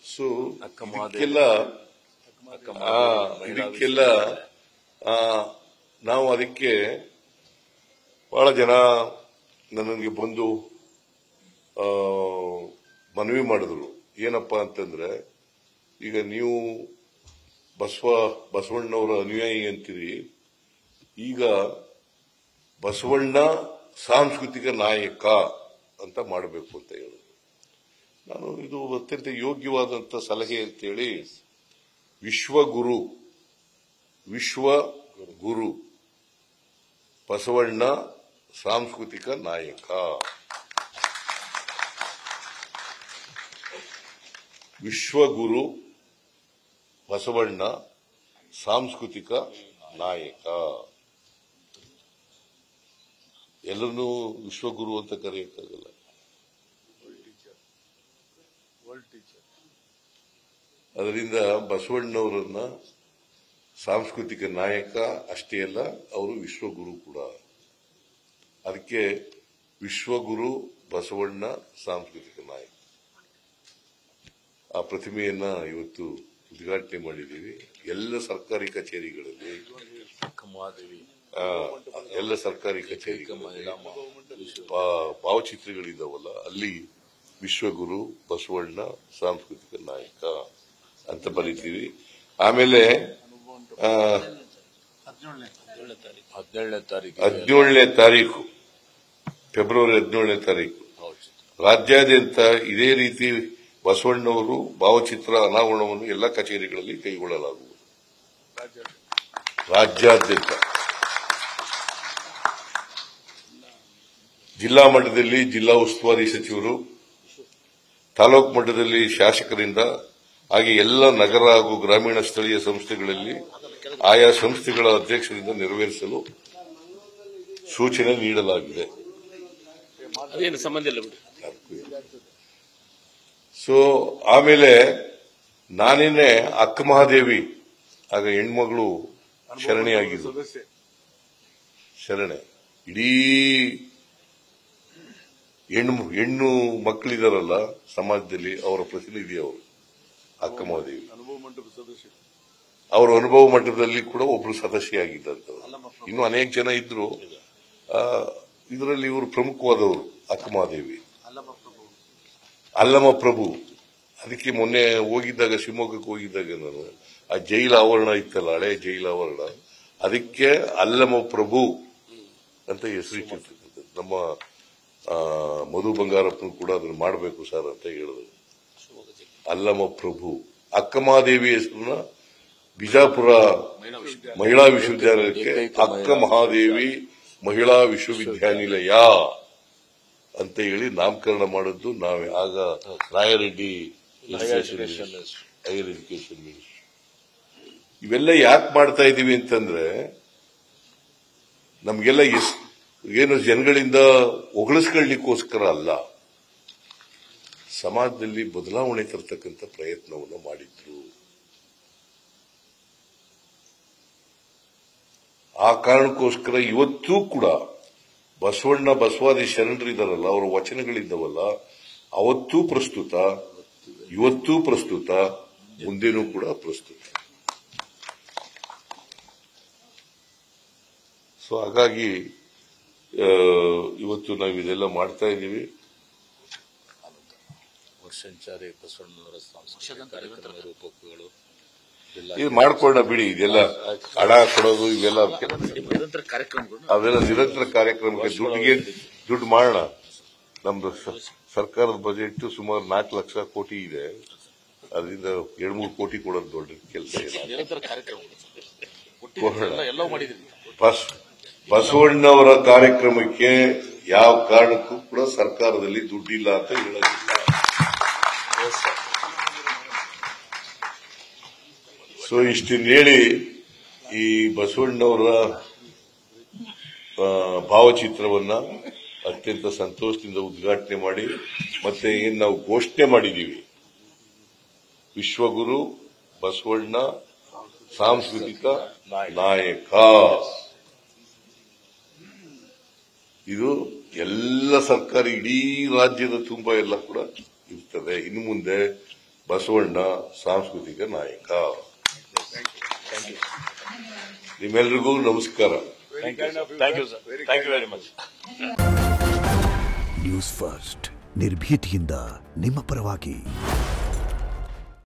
So ಅಕ್ಕ ಮಹಾದೇವಿ. ಇದಕ್ಕೆಲ್ಲ ಆ, ಇದಕ್ಕೆಲ್ಲ ಆ, ನಾವು ಅದಕ್ಕೆ ಬಹಳ ಜನ ನನಗೆ ಬಂದು ಆ, ಮನವಿ ಮಾಡಿದ್ರು ಏನಪ್ಪಾ ಅಂತಂದ್ರೆ ಈಗ ನೀವು ಬಸವ ಬಸವಣ್ಣವರ ಅನುಯಾಯಿ ಅಂತೀರಿ ಈಗ ಬಸವಣ್ಣ ಸಾಂಸ್ಕೃತಿಕ ನಾಯಕ ಅಂತ ಮಾಡಬೇಕು ಅಂತ ಹೇಳಿದ್ರು ನಾನು ಇದು ಅತ್ಯಂತ ಯೋಗ್ಯವಾದಂತ ಸಲಹೆ ಅಂತೇಳಿ ವಿಶ್ವಗುರು ವಿಶ್ವ ಗುರು ಬಸವಣ್ಣ ಸಾಂಸ್ಕೃತಿಕ ನಾಯಕ ವಿಶ್ವಗುರು ಬಸವಣ್ಣ ಸಾಂಸ್ಕೃತಿಕ ನಾಯಕ ಎಲ್ಲರನ್ನೂ ವಿಶ್ವಗುರು ಅಂತ ಕರೆಯಕ್ಕಾಗಲ್ಲ ಅದರಿಂದ ಬಸವಣ್ಣವರನ್ನ ಸಾಂಸ್ಕೃತಿಕ ನಾಯಕ ಅಷ್ಟೇ ಅಲ್ಲ ಅವರು ವಿಶ್ವಗುರು ಕೂಡ ಅದಕ್ಕೆ ವಿಶ್ವಗುರು ಬಸವಣ್ಣ ಸಾಂಸ್ಕೃತಿಕ ನಾಯಕ ಆ ಪ್ರತಿಮೆಯನ್ನ ಇವತ್ತು ಉದ್ಘಾಟನೆ ಮಾಡಿದ್ದೀವಿ ಎಲ್ಲ ಸರ್ಕಾರಿ ಕಚೇರಿಗಳಲ್ಲಿ ಅಕ್ಕ ಮಹಾದೇವಿ ಆ, ಎಲ್ಲ ಸರ್ಕಾರಿ ಕಚೇರಿಗಳಲ್ಲಿ ಮಹಿಳಾ ಮಹಾ- ಭಾ- ಭಾವಚಿತ್ರಗಳಿದಾವಲ್ಲ ಅಲ್ಲಿ ವಿಶ್ವಗುರು ಬಸವಣ್ಣ ಸಾಂಸ್ಕೃತಿಕ ನಾಯಕ ಅಂತ ಬರೀತೀವಿ ಆಮೇಲೆ ಆ, ಹದಿನೇಳನೇ ತಾರೀಕು ಹದಿನೇಳನೇ ತಾರೀಕು ಫೆಬ್ರವರಿ ಹದಿನೇಳನೇ ತಾರೀಕು ರಾಜ್ಯಾದ್ಯಂತ ಇದೇ ರೀತಿ ಬಸವಣ್ಣವರು ಭಾವಚಿತ್ರ ಅನಾವರಣವನ್ನು ಎಲ್ಲ ಕಚೇರಿಗಳಲ್ಲಿ ಕೈಗೊಳ್ಳಲಾಗುವುದು ರಾಜ್ಯಾದ್ಯಂತ ಜಿಲ್ಲಾ ಮಟ್ಟದಲ್ಲಿ ಜಿಲ್ಲಾ ಉಸ್ತುವಾರಿ ಸಚಿವರು ತಾಲೂಕು ಮಟ್ಟದಲ್ಲಿ ಶಾಸಕರಿಂದ ಹಾಗೆ ಎಲ್ಲ ನಗರ ಹಾಗೂ ಗ್ರಾಮೀಣ ಸ್ಥಳೀಯ ಸಂಸ್ಥೆಗಳಲ್ಲಿ ಆಯಾ ಸಂಸ್ಥೆಗಳ ಅಧ್ಯಕ್ಷರಿಂದ ನೆರವೇರಿಸಲು ಸೂಚನೆ ನೀಡಲಾಗಿದೆ ಅದೇನು ಸಂಬಂಧ ಇಲ್ಲ ಬಿಡಿ ಸೊ ಆಮೇಲೆ ನಾನೇನೆ ಅಕ್ಕ ಮಹಾದೇವಿ ಆಗ ಹೆಣ್ಮಗಳು ಶರಣೆಯಾಗಿದ್ದು ಶರಣೆ ಇಡೀ ಹೆಣ್ಣು ಹೆಣ್ಣು ಮಕ್ಕಳಿದಾರಲ್ಲ ಸಮಾಜದಲ್ಲಿ ಅವರ ಪ್ರತಿನಿಧಿ ಅವರು ಅಕ್ಕ ಮಹಾದೇವಿ ಅವರ ಅನುಭವ ಮಟ್ಟದಲ್ಲಿ ಕೂಡ ಒಬ್ರು ಸದಸ್ಯೆಯಾಗಿದ್ದಂಥವ್ರು ಇನ್ನು ಅನೇಕ ಜನ ಇದ್ರು ಇದರಲ್ಲಿ ಇವರು ಪ್ರಮುಖವಾದವರು ಅಕ್ಕ ಮಹಾದೇವಿ ಅಲ್ಲಮ ಪ್ರಭು ಅದಕ್ಕೆ ಮೊನ್ನೆ ಹೋಗಿದ್ದಾಗ ಶಿವಮೊಗ್ಗಕ್ಕೆ ಹೋಗಿದ್ದಾಗ ನಾನು ಆ ಜೈಲ ಆವರಣ ಇತ್ತಲ್ಲ ಹಳೆ ಜೈಲ ಆವರಣ ಅದಕ್ಕೆ ಅಲ್ಲಮ ಪ್ರಭು ಅಂತ ಹೆಸರಿಟ್ಟಿರ್ತಕ್ಕಂಥದ್ದು ನಮ್ಮ ಆ, ಮಧು ಬಂಗಾರಪ್ಪನು ಕೂಡ ಅದನ್ನು ಮಾಡಬೇಕು ಸರ್ ಅಂತ ಹೇಳಿದ್ರು ಅಲ್ಲಮ ಪ್ರಭು ಅಕ್ಕಮಹಾದೇವಿ ಹೆಸರನ್ನ ಬಿಜಾಪುರ ಮಹಿಳಾ ವಿಶ್ವವಿದ್ಯಾಲಯಕ್ಕೆ ಅಕ್ಕ ಮಹಾದೇವಿ ಮಹಿಳಾ ವಿಶ್ವವಿದ್ಯಾನಿಲಯ ಅಂತ ಹೇಳಿ ನಾಮಕರಣ ಮಾಡಿದ್ದು ನಾವೇ ಆಗ ರಾಯರೆಡ್ಡಿ ಹೈಯರ್ ಎಜುಕೇಶನ್ ಮಿನಿಸ್ಟರ್ ಇವೆಲ್ಲ ಯಾಕೆ ಮಾಡ್ತಾ ಇದೀವಿ ಅಂತಂದ್ರೆ ನಮಗೆಲ್ಲ ಎಸ್ ಏನು ಜನಗಳಿಂದ ಹೊಗಳಿಸ್ಕೊಳ್ಳಿಕ್ಕೋಸ್ಕರ ಅಲ್ಲ ಸಮಾಜದಲ್ಲಿ ಬದಲಾವಣೆ ತರ್ತಕ್ಕಂಥ ಪ್ರಯತ್ನವನ್ನು ಮಾಡಿದ್ರು ಆ ಕಾರಣಕ್ಕೋಸ್ಕರ ಇವತ್ತೂ ಕೂಡ ಬಸವಣ್ಣ ಬಸವಾದಿ ಶರಣರಿದ್ದಾರಲ್ಲ ಅವರ ವಚನಗಳಿದ್ದವಲ್ಲ ಅವತ್ತೂ ಪ್ರಸ್ತುತ ಇವತ್ತೂ ಪ್ರಸ್ತುತ ಮುಂದೇನೂ ಕೂಡ ಪ್ರಸ್ತುತ ಸೊ ಹಾಗಾಗಿ ಆ, ಇವತ್ತು ನಾವು ಇದೆಲ್ಲ ಮಾಡ್ತಾ ಇದ್ದೀವಿ ವರ್ಷಂಚಾರಿ ಬಸವಣ್ಣನವರ ಸಾಂಸ್ಕೃತಿಕ ಕಾರ್ಯಕ್ರಮ ರೂಪಕಗಳು ಇದೆಲ್ಲ ಇದು ಮಾಡ್ಕೊಳ್ಳೋಣ ಬಿಡಿ ಇದೆಲ್ಲ ಹಣ ಕೊಡೋದು ಇವೆಲ್ಲ ನಿರಂತರ ಕಾರ್ಯಕ್ರಮಗಳು ಅವೆಲ್ಲ ನಿರಂತರ ಕಾರ್ಯಕ್ರಮಕ್ಕೆ ದುಡ್ಡಿಗೆ ದುಡ್ಡು ಮಾಡೋಣ ನಮ್ದು ಸ- ಸರ್ಕಾರದ ಬಜೆಟ್ ಸುಮಾರು ನಾಲ್ಕು ಲಕ್ಷ ಕೋಟಿ ಇದೆ ಅದರಿಂದ ಎರಡು ಮೂರು ಕೋಟಿ ಕೊಡೋದು ದೊಡ್ಡ ಕೆಲಸ ಇಲ್ಲ ನಿರಂತರ ಕಾರ್ಯಕ್ರಮಗಳು ಕೊಡೋಣ. ಎಲ್ಲವೂ ಮಾಡಿದ್ರಿ ಬಸ್ ಬಸವಣ್ಣವರ ಕಾರ್ಯಕ್ರಮಕ್ಕೆ ಯಾವ ಕಾರಣಕ್ಕೂ ಕೂಡ ಸರ್ಕಾರದಲ್ಲಿ ದುಡ್ಡಿಲ್ಲ ಅಂತ ಹೇಳೋದಿಲ್ಲ ಸೊ ಇಷ್ಟನ್ನ ಹೇಳಿ ಈ ಬಸವಣ್ಣವರ ಆ, ಭಾವಚಿತ್ರವನ್ನ ಅತ್ಯಂತ ಸಂತೋಷದಿಂದ ಉದ್ಘಾಟನೆ ಮಾಡಿ ಮತ್ತೆ ಏನ್ ನಾವು ಘೋಷಣೆ ಮಾಡಿದೀವಿ ವಿಶ್ವಗುರು ಬಸವಣ್ಣ ಸಾಂಸ್ಕೃತಿಕ ನಾಯಕ ಇದು ಎಲ್ಲ ಸರ್ಕಾರಿ ಇಡೀ ರಾಜ್ಯದ ತುಂಬ ಎಲ್ಲ ಕೂಡ ಇರ್ತದೆ ಇನ್ನು ಮುಂದೆ ಬಸವಣ್ಣ ಸಾಂಸ್ಕೃತಿಕ ನಾಯಕ ನಿಮ್ಮೆಲ್ರಿಗೂ ನಮಸ್ಕಾರ thank you sir thank you very much news first ನಿರ್ಭೀತಿಯಿಂದ ನಿಮ್ಮ ಪರವಾಗಿ